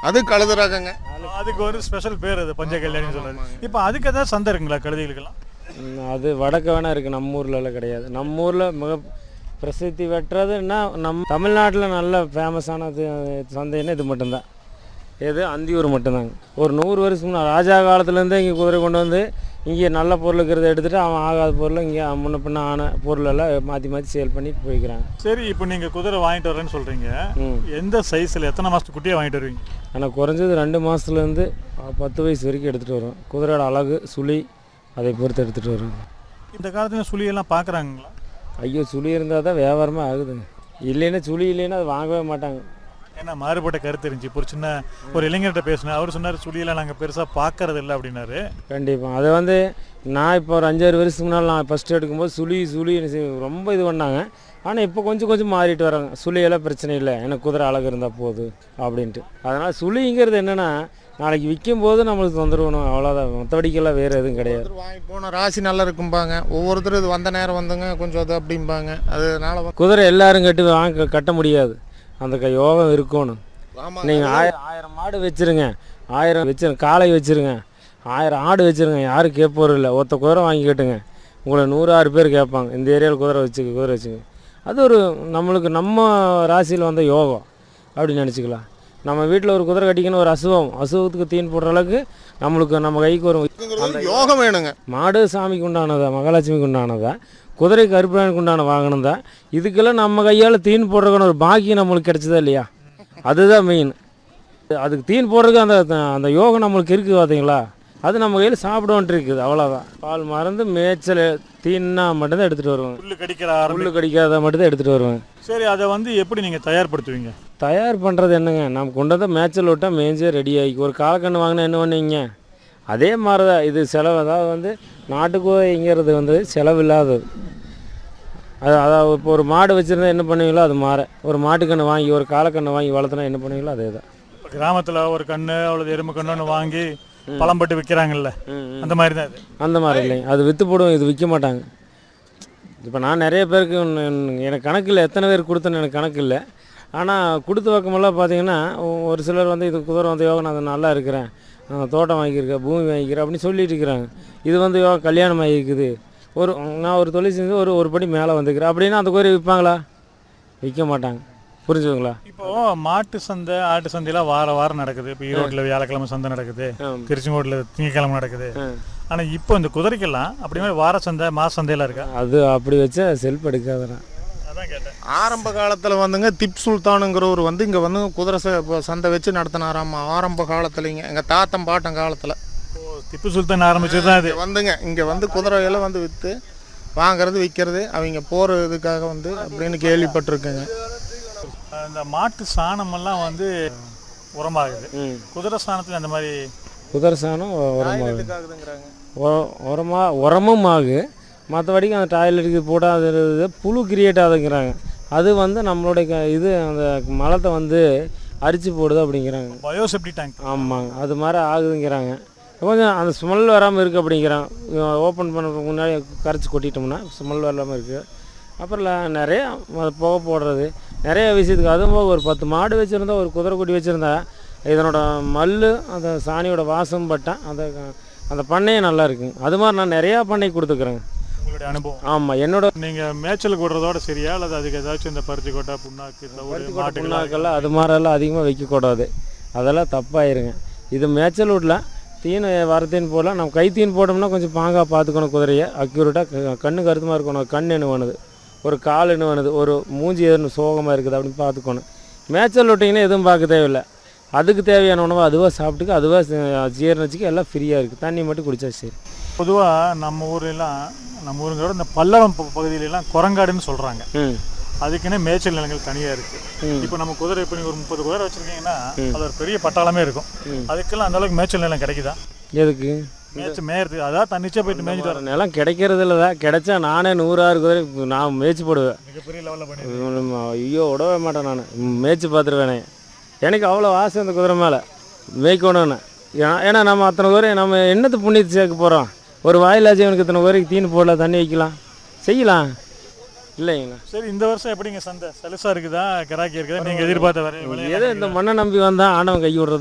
அது கழுது ரகங்க அதுக்கு ஒரு ஸ்பெஷல் பேர் அது பஞ்ச கல்யாணின்னு சொல்றாரு இப்போ அதுக்கு ஏதாவது சந்தை இருக்குங்களா கழுதைகளுக்கெல்லாம் ம், அது வடக்க வேணா இருக்குது நம்ம ஊர்லலாம் கிடையாது நம்ம ஊரில் மிக பிரசித்தி பெற்றதுன்னா நம்ம தமிழ்நாட்டில் நல்ல ஃபேமஸானது சந்தைன்னா இது மட்டும்தான் எது அந்தியூர் மட்டும்தாங்க ஒரு நூறு வருஷம் முன்னாடி ராஜா காலத்துலேருந்தே இங்கே குதிரை கொண்டு வந்து இங்கே நல்ல பொருள் இருக்கிறத எடுத்துகிட்டு அவன் ஆகாத பொருளை இங்கே முன்ன பின்ன ஆன பொருளெல்லாம் மாற்றி மாற்றி சேல் பண்ணிட்டு போய்க்கிறாங்க சரி இப்போ நீங்க குதிரை வாங்கிட்டு வரேன்னு சொல்றீங்க ம் எந்த சைஸ்ல எத்தனை மாசத்துக்கு குட்டியா வாங்கிட்டு வருவீங்க ஆனால் குறைஞ்சது ரெண்டு மாதத்துலேருந்து பத்து வயசு வரைக்கும் எடுத்துகிட்டு வருவோம் குதிரையோட அழகு சுழி அதை பொறுத்து எடுத்துகிட்டு வருவோம் இந்த காலத்துல சுழியெல்லாம் பார்க்குறாங்களா ஐயோ சுழி இருந்தால் தான் வியாபாரமே ஆகுதுங்க இல்லைன்னா சுழி இல்லைன்னா அது வாங்கவே மாட்டாங்க ஏன்னா மாறுபட்ட கருத்து இருந்துச்சு இப்போ ஒரு சின்ன ஒரு இளைஞர்கிட்ட பேசினேன் அவர் சொன்னார் சுழியெல்லாம் நாங்கள் பெருசாக பார்க்கறது இல்லை அப்படின்னாரு கண்டிப்பாக அதை வந்து நான் இப்போ ஒரு அஞ்சாறு வருஷத்துக்கு முன்னால் நான் ஃபஸ்ட்டு எடுக்கும்போது சுழி சுழி ரொம்ப இது பண்ணாங்க ஆனால் இப்போ கொஞ்சம் கொஞ்சம் மாறிட்டு வராங்க சுழியெல்லாம் பிரச்சனை இல்லை எனக்கு குதிரை அழகு இருந்தால் போதும் அப்படின்ட்டு அதனால் சுழிங்கிறது என்னென்னா நாளைக்கு விற்கும் போது நம்மளுக்கு தொந்தரவு அவ்வளோதான் மற்றபடிக்கெல்லாம் வேறு எதுவும் கிடையாது ஒருத்தர் வாங்கி போன ராசி நல்லா இருக்கும்பாங்க ஒவ்வொருத்தர் இது வந்த நேரம் வந்துங்க கொஞ்சம் அது அப்படிம்பாங்க அதனால வந்து குதிரை எல்லாரும் கட்டி வாங்க கட்ட முடியாது அந்த க- யோகம் இருக்கணும் ஆமாங்க. நீங்கள் ஆயிரம் ஆயிரம் மாடு வச்சிருங்க ஆயிரம் வச்சிருங்க காளை வச்சிருங்க ஆயிரம் ஆடு வச்சிருங்க யாரும் கேட்போரும் இல்லை ஒருத்த குதிரை வாங்கி கேட்டுங்க உங்களை நூறாறு பேர் கேட்பாங்க இந்த ஏரியாவில் குதிரை வச்சுக்க குதிரை வச்சுக்க அது ஒரு நம்மளுக்கு நம்ம ராசியில் வந்த யோகம் அப்படின்னு நினச்சிக்கலாம் நம்ம வீட்டில் ஒரு குதிரை கட்டிக்கணும் ஒரு அசுவம் அசுவத்துக்கு தீன் போடுற அளவுக்கு நம்மளுக்கு நம்ம கைக்கு ஒரு இதுங்கிறது யோகம் வேணுங்க மாடு சாமிக்கு உண்டானதா மகாலட்சுமிக்கு உண்டானதா குதிரை கருப்பனுக்கு உண்டான வாகனம் தான் இதுக்கெல்லாம் நம்ம கையால் தீன் போடுறதுக்கான ஒரு பாக்கியம் நம்மளுக்கு கிடைச்சதா இல்லையா அதுதான் மெயின் அதுக்கு தீன் போடுறதுக்கு அந்த அந்த யோகம் நம்மளுக்கு இருக்குது பார்த்தீங்களா அது நம்ம கையில் சாப்பிடவன்ட்டு இருக்குது அவ்வளோதான் பால் மறந்து மேய்ச்சல் தீன்னா மட்டும்தான் எடுத்துகிட்டு வருவேன் புல்லு கடிக்கிற ஆரம்பி புல்லு கடிக்காத மட்டும்தான் எடுத்துகிட்டு வருவேன் சரி அதை வந்து எப்படி நீங்கள் தயார்படுத்துவீங்க தயார் பண்ணுறது என்னங்க நம்ம கொண்டு வந்தால் மேய்ச்சல் விட்டால் மேய்ஞ்சே ரெடி ஆகி ஒரு காலக்கண்ணு வாங்கினா என்ன பண்ணுவீங்க அதே மாதிரி தான் இது செலவு அதாவது வந்து நாட்டுக்கோழிங்கிறது வந்து செலவு இல்லாதது அது அதாவது இப்போ ஒரு மாடு வச்சுருந்தா என்ன பண்ணுவீங்களோ அது மாற ஒரு மாட்டுக்கண்ணு வாங்கி ஒரு காலக்கண்ணை வாங்கி வளர்த்துனா என்ன பண்ணுவீங்களோ அதே தான் இப்போ கிராமத்தில் ஒரு கண்ணு அவ்வளோ எருமை கண்ணுன்னு வாங்கி பழம் பட்டு விற்கிறாங்கல்ல அந்த மாதிரி தான் இது அந்த மாதிரி இல்லைங்க அது விற்று போடுவோம் இது விற்க மாட்டாங்க இப்போ நான் நிறைய பேருக்கு ஒண்ணு- ஒண்ணு- எனக்கு கணக்கு இல்லை எத்தனை பேர் கொடுத்தேன்னு எனக்கு கணக்கு இல்லை ஆனால் கொடுத்த பக்கமெல்லாம் பார்த்தீங்கன்னா ஒ- ஒரு சிலர் வந்து இது குதிரை வந்து யோகா நான் நல்லா இருக்கிறேன் நான் தோட்டம் வாங்கியிருக்கேன் பூமி வாங்கிக்கிறேன் அப்படின்னு சொல்லிட்டு இருக்கிறாங்க இது வந்து யோகா கல்யாணம் ஆகிருக்குது ஒரு நான் ஒரு தொழில் செஞ்சு ஒரு ஒரு படி மேலே வந்துக்கிறேன் அப்படின்னா அந்த குதிரை விற்பாங்களா விற்க மாட்டாங்க புரிஞ்சுங்களா இப்போ மாட்டு சந்தை ஆட்டு சந்தையெல்லாம் வார வாரம் நடக்குது இப்போ ஈரோட்டில் வியாழக்கிழமை சந்தை நடக்குது திருச்செங்கோட்டில் திங்கக்கிழமை நடக்குது ஆனால் இப்போ இந்த குதிரைக்கெல்லாம் அப்படி மாதிரி வார சந்தை மாச சந்தையெல்லாம் இருக்கா அது அப்படி வச்சா செல்ஃப் எடுக்காதான் அதான் கேட்டேன் ஆரம்ப காலத்தில் வந்துங்க திப் சுல்தானுங்கிறவர் வந்து இங்கே வந்து குதிரை ச- இப்போ சந்தை வச்சு நடத்தினாராமா ஆரம்ப காலத்துலைங்க எங்கள் தாத்தன் பாட்டன் காலத்தில் ஓ திப்பு சுல்தான் ஆரம்பிச்சது தான் இது வந்துங்க இங்கே வந்து குதிரையெல்லாம் வந்து விற்று வாங்குறது விற்கிறது அவங்க போகிற இதுக்காக வந்து அப்படின்னு கேள்விப்பட்டிருக்கேங்க இந்த மாட்டு சாணமெல்லாம் வந்து உரமாகுது ம் குதிரை சாணத்தில் அந்த மாதிரி குதிரை சாணம் உரமாக இதுக்காகுதுங்கிறாங்க உர- உரமா உரமும் ஆகு மற்றபடிக்கு அந்த டாய்லெட்டுக்கு போட்டால் அது இது புழு கிரியேட் ஆகுதுங்கிறாங்க அது வந்து நம்மளுடைய க- இது அந்த மலத்தை வந்து அரிச்சு போடுது அப்படிங்கிறாங்க பயோசெப்டி டேங்க் ஆமாங்க அது மாதிரி ஆகுதுங்கிறாங்க கொஞ்சம் அந்த ஸ்மெல் வராமல் இருக்குது அப்படிங்கிறாங்க ஓப்பன் பண்ணுறதுக்கு முன்னாடி கரைச்சி கொட்டிட்டோம்னா ஸ்மெல் வராமல் இருக்குது அப்புறம் ல- நிறைய ம- புகை போடுறது நிறைய விஷயத்துக்கு அதுவும் போக ஒரு பத்து மாடு வச்சுருந்தா ஒரு குதிரை குட்டி வச்சுருந்தா இதனோட மல் அந்த சாணியோட வாசம் பட்டா அந்த அந்த பண்ணையே நல்லா இருக்குங்க அது மாதிரி நான் நிறையா பண்ணை கொடுத்துக்குறேங்க உங்களுடைய அனுபவம் ஆமாம் என்னோட நீங்கள் மேய்ச்சலுக்கு விடுறதோட சரியா அல்லது அதுக்கு ஏதாச்சும் இந்த பருத்தி கொட்டை புண்ணாக்கு தவிடு மாட்டுக்கெல்லாம் புண்ணாக்கெல்லாம் அது மாதிரியெல்லாம் அதிகமாக வைக்கக்கூடாது அதெல்லாம் தப்பாயிருங்க இது மேய்ச்சல் விடல தீன் வரத்தீன் போடலாம் நம்ம கை தீன் போட்டோம்னா கொஞ்சம் பாங்காக பார்த்துக்கணும் குதிரையை அக்யூரேட்டாக கண்ணு கருத்துமாக இருக்கணும் கண் என்ன வேணுது ஒரு கால் என்ன வேணுது ஒரு மூஞ்சி எதுன்னு சோகமாக இருக்குது அப்படின்னு பார்த்துக்கணும் மேய்ச்சல் விட்டிங்கன்னா எதுவும் பார்க்க தேவையில்லை அதுக்கு தேவையான உணவை அதுவாக சாப்பிட்டுக்க அதுவாக ஜீரணிச்சிக்க எல்லாம் ஃப்ரீயாக இருக்குது தண்ணி மட்டும் குடிச்சா சரி பொதுவாக நம்ம ஊர்லலாம் நம்ம ஊருங்களோட இந்த பல்லவம் ப- பகுதியிலலாம் குரங்காடுன்னு சொல்கிறாங்க ம் அதுக்குன்னே மேய்ச்சல் நிலங்கள் தனியாக இருக்குது ம். இப்போ நம்ம குதிரை இப்போ நீங்கள் ஒரு முப்பது குதிரை வச்சுருக்கீங்கன்னா அது ஒரு பெரிய பட்டாளமே இருக்கும் அதுக்கெல்லாம் அந்த அளவுக்கு மேய்ச்சல் நிலம் கிடைக்குதா எதுக்கு மேய்ச்சி மேயறது அதான் தன்னிச்சா போயிட்டு மேய்ஞ்சிட்டு வர நிலம் கிடைக்கிறது இல்லை தான் கிடைச்சா நானே நூறாறு குதிரை நான் மேய்ச்சி போடுவேன் மிகப்பெரிய லெவலில் பண்ணி இவனும் ஐயோ விடவே மாட்டேன் நான் மேய்ச்சி பார்த்துருவேனே எனக்கு அவ்வளோ ஆசை அந்த குதிரை மேலே மேய்க்கணும்னு ஏன்னா ஏன்னா நம்ம அத்தனை குதிரை நம்ம என்னத்து புண்ணியத்தை சேர்க்க போகிறோம் ஒரு வாயிலாச்சு இவனுக்கு இத்தனை குதிரைக்கு தீனி போடலாம் தண்ணி வைக்கலாம் செய்யலாம் இல்லைங்களா சரி இந்த வருஷம் எப்படிங்க சந்தை சலுசா இருக்குதா கிராக்கி இருக்குதா நீங்கள் எதிர்பார்த்த வரை ஏதோ இந்த மண்ணை நம்பி வந்தால் ஆண்டவன் கை விடுறது